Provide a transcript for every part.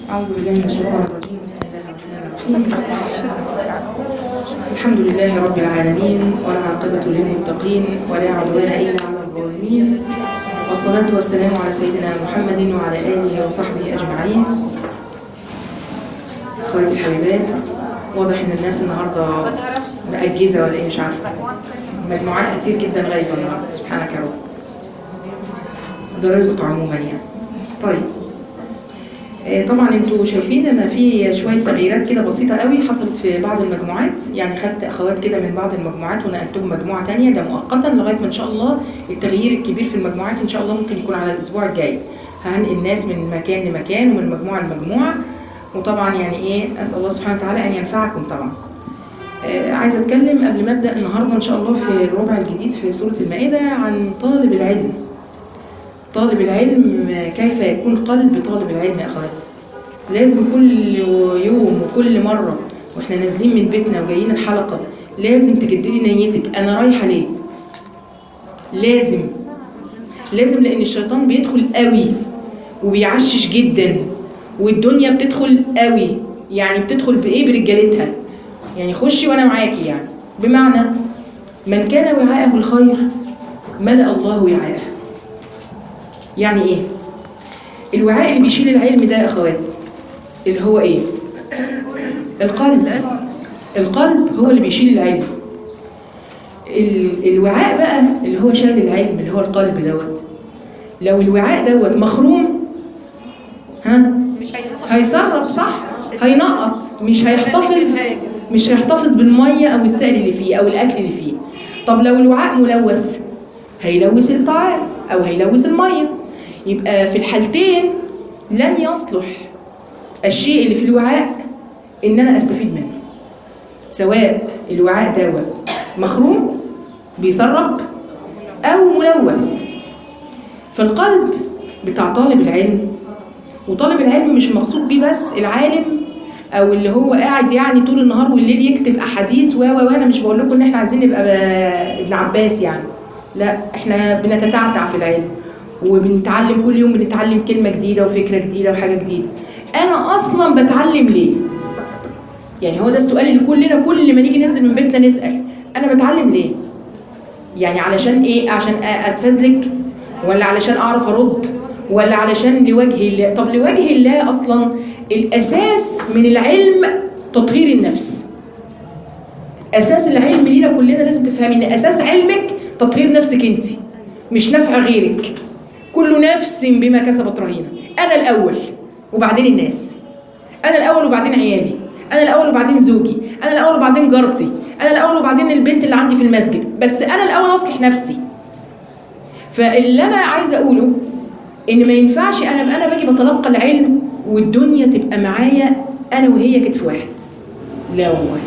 أعوذ بالله من الشيطان الرجيم بسم الله الرحمن الرحيم الحمد لله رب العالمين والعاقبة للمتقين ولا عدوان إلا على الظالمين والصلاة والسلام على سيدنا محمد وعلى آله وصحبه أجمعين أخواتي الحبيبات واضح إن الناس النهاردة مأجزة ولا إيه مش عارفة مجموعات كتير جدا غايبة النهاردة سبحانك يا رب ده رزق عموما يعني طيب آه، طبعا انتوا شايفين ان في شويه تغييرات كده بسيطه قوي حصلت في بعض المجموعات يعني خدت اخوات كده من بعض المجموعات ونقلتهم مجموعه تانية ده مؤقتا لغايه ما ان شاء الله التغيير الكبير في المجموعات ان شاء الله ممكن يكون على الاسبوع الجاي هنقل الناس من مكان لمكان ومن مجموعه لمجموعه وطبعا يعني ايه اسال الله سبحانه وتعالى ان ينفعكم طبعا آه، عايزه اتكلم قبل ما ابدا النهارده ان شاء الله في الربع الجديد في سوره المائده عن طالب العلم طالب العلم كيف يكون قلب طالب العلم يا اخوات لازم كل يوم وكل مره واحنا نازلين من بيتنا وجايين الحلقه لازم تجددي نيتك انا رايحه ليه لازم لازم لان الشيطان بيدخل قوي وبيعشش جدا والدنيا بتدخل قوي يعني بتدخل بايه برجالتها يعني خشي وانا معاكي يعني بمعنى من كان وعاءه الخير ملأ الله وعاءه يعني ايه الوعاء اللي بيشيل العلم ده يا اخوات اللي هو ايه القلب القلب هو اللي بيشيل العلم ال- الوعاء بقى اللي هو شايل العلم اللي هو القلب دوت لو الوعاء دوت مخروم ها هيسرب صح هينقط مش هيحتفظ مش هيحتفظ بالميه او السائل اللي فيه او الاكل اللي فيه طب لو الوعاء ملوث هيلوث الطعام او هيلوث الميه يبقى في الحالتين لن يصلح الشيء اللي في الوعاء ان انا استفيد منه سواء الوعاء دوت مخروم بيسرب او ملوث فالقلب بتاع طالب العلم وطالب العلم مش مقصود بيه بس العالم او اللي هو قاعد يعني طول النهار والليل يكتب احاديث و و وانا مش بقول لكم ان احنا عايزين نبقى ب- ابن عباس يعني لا احنا بنتتعتع في العلم وبنتعلم كل يوم بنتعلم كلمه جديده وفكره جديده وحاجه جديده انا اصلا بتعلم ليه يعني هو ده السؤال اللي كلنا كل ما نيجي ننزل من بيتنا نسال انا بتعلم ليه يعني علشان ايه عشان أ- اتفزلك ولا علشان اعرف ارد ولا علشان لوجه الله طب لوجه الله اصلا الاساس من العلم تطهير النفس اساس العلم لينا كلنا لازم تفهمي ان اساس علمك تطهير نفسك انت مش نفع غيرك كل نفس بما كسبت رهينه انا الاول وبعدين الناس انا الاول وبعدين عيالي انا الاول وبعدين زوجي انا الاول وبعدين جارتي انا الاول وبعدين البنت اللي عندي في المسجد بس انا الاول اصلح نفسي فاللي انا عايزه اقوله ان ما ينفعش انا ابقى انا باجي بتلقى العلم والدنيا تبقى معايا انا وهي كتف واحد لا والله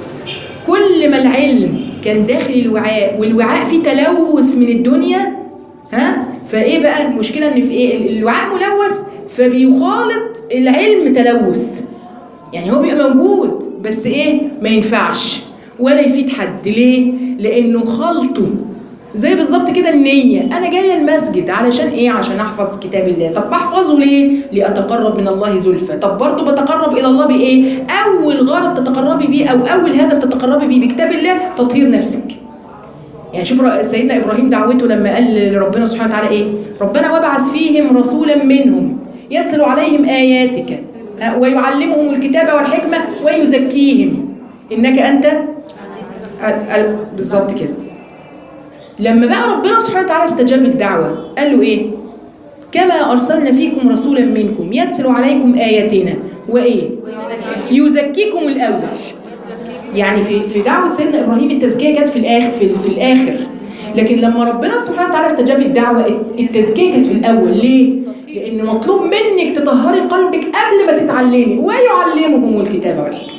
كل ما العلم كان داخل الوعاء والوعاء فيه تلوث من الدنيا ها فايه بقى المشكله ان في ايه الوعاء ملوث فبيخالط العلم تلوث يعني هو بيبقى موجود بس ايه ما ينفعش ولا يفيد حد ليه لانه خلطه زي بالظبط كده النية أنا جاية المسجد علشان إيه؟ عشان أحفظ كتاب الله، طب بحفظه ليه؟ لأتقرب من الله زلفى، طب برضه بتقرب إلى الله بإيه؟ أول غرض تتقربي بيه أو أول هدف تتقربي بيه بكتاب الله تطهير نفسك. يعني شوف رأ- سيدنا إبراهيم دعوته لما قال لربنا سبحانه وتعالى إيه؟ ربنا وابعث فيهم رسولا منهم يتلو عليهم آياتك ها، ويعلمهم الكتاب والحكمة ويزكيهم إنك أنت ال- ال- بالظبط كده لما بقى ربنا سبحانه وتعالى استجاب الدعوة قال له ايه كما أرسلنا فيكم رسولا منكم يتلو عليكم آياتنا وإيه يزكيكم الأول يعني في في دعوة سيدنا إبراهيم التزكية جت في الآخر في, في الآخر لكن لما ربنا سبحانه وتعالى استجاب الدعوة التزكية كانت في الأول ليه؟ لأن مطلوب منك تطهري قلبك قبل ما تتعلمي ويعلمهم الكتاب والحكمة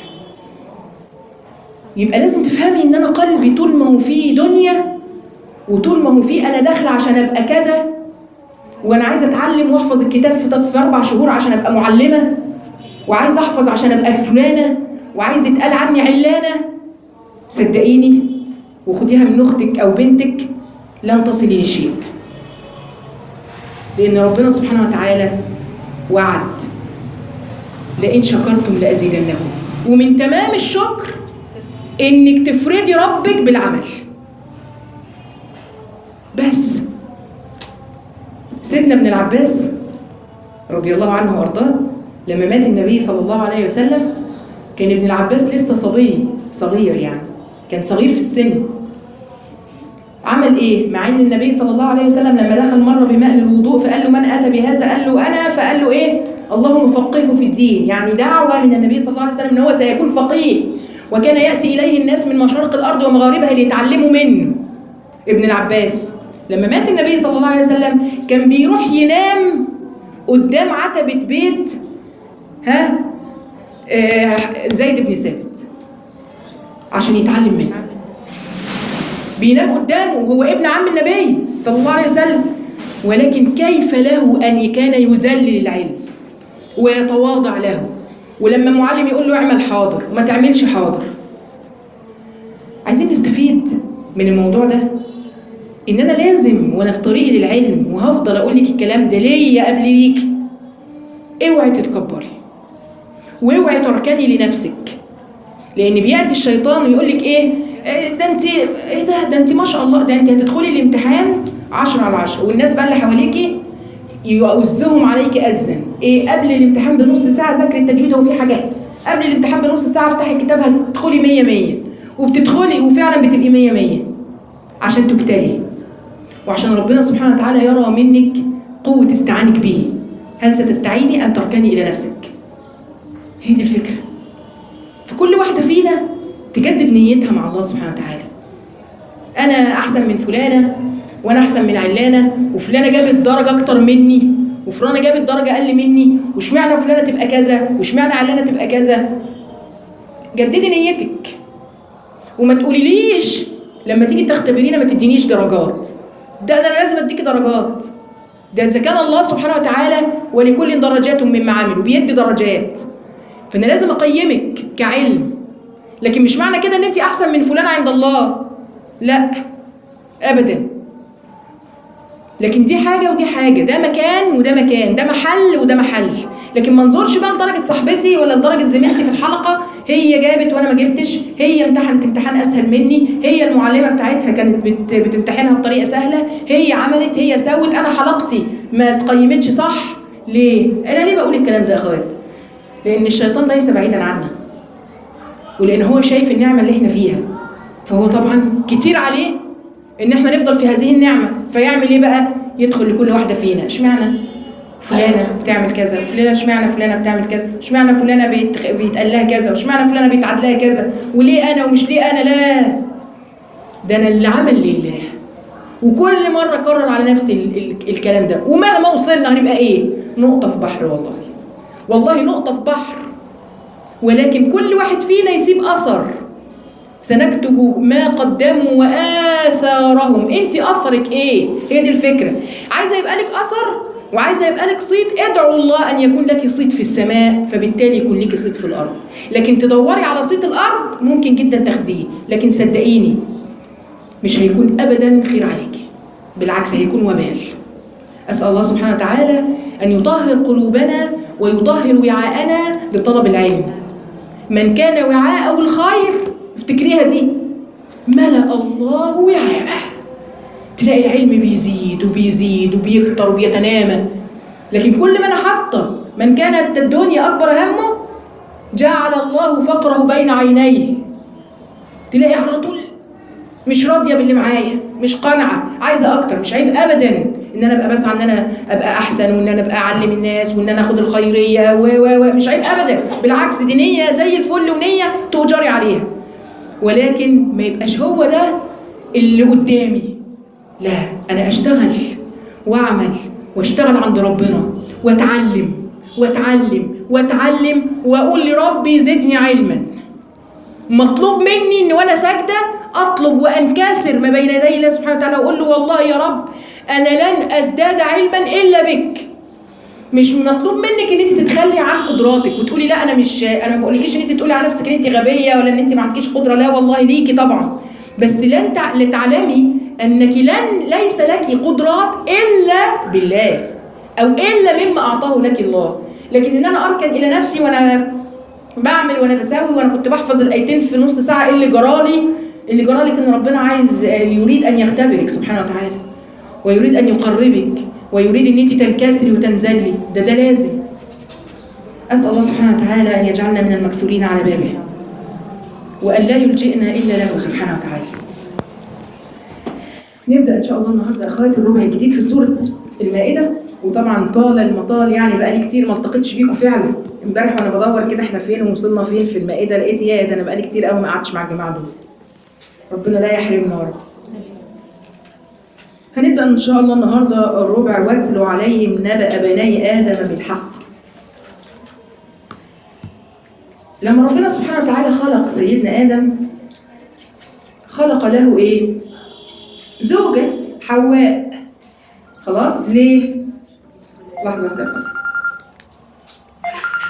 يبقى لازم تفهمي ان انا قلبي طول ما هو فيه دنيا وطول ما هو فيه انا داخله عشان ابقى كذا وانا عايزه اتعلم واحفظ الكتاب في في اربع شهور عشان ابقى معلمه وعايزه احفظ عشان ابقى فلانه وعايز يتقال عني علانه صدقيني وخديها من اختك او بنتك لن تصلي لشيء لان ربنا سبحانه وتعالى وعد لئن شكرتم لازيدنكم ومن تمام الشكر انك تفردي ربك بالعمل بس سيدنا ابن العباس رضي الله عنه وارضاه لما مات النبي صلى الله عليه وسلم كان ابن العباس لسه صبي صغير يعني كان صغير في السن عمل ايه مع ان النبي صلى الله عليه وسلم لما دخل مره بماء الوضوء فقال له من اتى بهذا قال له انا فقال له ايه اللهم فقهه في الدين يعني دعوه من النبي صلى الله عليه وسلم ان هو سيكون فقيه وكان ياتي اليه الناس من مشارق الارض ومغاربها ليتعلموا منه ابن العباس لما مات النبي صلى الله عليه وسلم كان بيروح ينام قدام عتبه بيت ها آه زيد بن ثابت عشان يتعلم منه بينام قدامه وهو ابن عم النبي صلى الله عليه وسلم ولكن كيف له أن كان يذلل العلم ويتواضع له ولما معلم يقول له اعمل حاضر وما تعملش حاضر عايزين نستفيد من الموضوع ده ان انا لازم وانا في طريقي للعلم وهفضل اقول لك الكلام ده ليا قبل ليك اوعي تتكبري واوعي تركني لنفسك لان بياتي الشيطان ويقول لك ايه إيه ده انت ايه ده ده انت ما شاء الله ده انت هتدخلي الامتحان 10 على 10 والناس بقى اللي حواليكي يؤذهم عليك اذا ايه قبل الامتحان بنص ساعه ذاكري التجويد هو في حاجات قبل الامتحان بنص ساعه افتحي الكتاب هتدخلي 100 100 وبتدخلي وفعلا بتبقي 100 100 عشان تبتلي وعشان ربنا سبحانه وتعالى يرى منك قوه استعانك به هل ستستعيني ام تركني الى نفسك هي دي الفكره فكل واحده فينا تجدد نيتها مع الله سبحانه وتعالى انا احسن من فلانه وانا احسن من علانه وفلانه جابت درجه اكتر مني وفلانه جابت درجه اقل مني واشمعنى فلانه تبقى كذا واشمعنى علانه تبقى كذا جددي نيتك وما تقوليليش لما تيجي تختبرينا ما تدينيش درجات ده ده انا لازم اديكي درجات ده اذا كان الله سبحانه وتعالى ولكل درجات مما عملوا بيدي درجات فانا لازم اقيمك كعلم لكن مش معنى كده ان انت احسن من فلان عند الله لا ابدا لكن دي حاجه ودي حاجه ده مكان وده مكان ده محل وده محل لكن ما انظرش بقى لدرجه صاحبتي ولا لدرجه زميلتي في الحلقه هي جابت وانا ما جبتش هي امتحنت امتحان اسهل مني هي المعلمه بتاعتها كانت بت بتمتحنها بطريقه سهله هي عملت هي سوت انا حلقتي ما اتقيمتش صح ليه انا ليه بقول الكلام ده يا اخوات لان الشيطان ليس بعيدا عنا ولان هو شايف النعمه اللي احنا فيها فهو طبعا كتير عليه ان احنا نفضل في هذه النعمه فيعمل ايه بقى يدخل لكل واحده فينا اشمعنى فلانه بتعمل كذا فلانه اشمعنى فلانه بتعمل كذا اشمعنى فلانه بيت... بيتقال لها كذا واشمعنى فلانه بيتعاد لها كذا وليه انا ومش ليه انا لا ده انا اللي عمل لله وكل مره اكرر على نفسي ال... ال... الكلام ده ومهما وصلنا هنبقى ايه نقطه في بحر والله والله نقطه في بحر ولكن كل واحد فينا يسيب اثر سنكتب ما قدموا واثارهم انت اثرك ايه هي دي الفكره عايزه يبقى لك اثر وعايزه يبقى لك صيت ادعوا الله ان يكون لك صيت في السماء فبالتالي يكون لك صيت في الارض لكن تدوري على صيت الارض ممكن جدا تاخديه لكن صدقيني مش هيكون ابدا خير عليكي بالعكس هيكون وبال اسال الله سبحانه وتعالى ان يطهر قلوبنا ويطهر وعاءنا لطلب العلم من كان وعاءه الخير افتكريها دي ملأ الله وعاءه تلاقي العلم بيزيد وبيزيد وبيكتر وبيتنامى لكن كل ما انا حاطه من كانت الدنيا اكبر همه جعل الله فقره بين عينيه تلاقي على طول مش راضيه باللي معايا مش قانعه عايزه اكتر مش عيب ابدا ان انا ابقى بسعى ان انا ابقى احسن وان انا ابقى اعلم الناس وان انا اخد الخيريه و و و مش عيب ابدا بالعكس دي نيه زي الفل ونيه تؤجري عليها ولكن ما يبقاش هو ده اللي قدامي لا انا اشتغل واعمل واشتغل عند ربنا واتعلم واتعلم واتعلم واقول لربي زدني علما مطلوب مني ان وانا ساجده اطلب وانكسر ما بين يدي الله سبحانه وتعالى واقول له والله يا رب انا لن ازداد علما الا بك مش مطلوب منك ان انت تتخلي عن قدراتك وتقولي لا انا مش انا ما بقولكيش ان انت تقولي على نفسك ان انت غبيه ولا ان انت ما عندكيش قدره لا والله ليكي طبعا بس لن تع... لتعلمي انك لن ليس لك قدرات الا بالله او الا مما اعطاه لك الله لكن ان انا اركن الى نفسي وانا بعمل وانا بسوي وانا كنت بحفظ الايتين في نص ساعه ايه اللي جرالي اللي جرالك ان ربنا عايز آه، يريد ان يختبرك سبحانه وتعالى ويريد ان يقربك ويريد ان انت تنكسري وتنزلي ده ده لازم اسال الله سبحانه وتعالى ان يجعلنا من المكسورين على بابه وان لا يلجئنا الا له سبحانه وتعالى نبدا ان شاء الله النهارده اخواتي الربع الجديد في سوره المائده وطبعا طال المطال يعني بقالي كتير ما التقيتش بيكم فعلا امبارح وانا بدور كده احنا فين ووصلنا فين في المائده لقيت يا ده انا بقالي كتير قوي ما قعدتش مع الجماعه دول ربنا لا يحرمنا يا رب هنبدا ان شاء الله النهارده الربع واتل عليهم نبأ بني ادم بالحق لما ربنا سبحانه وتعالى خلق سيدنا ادم خلق له ايه زوجة حواء خلاص ليه؟ لحظة واحدة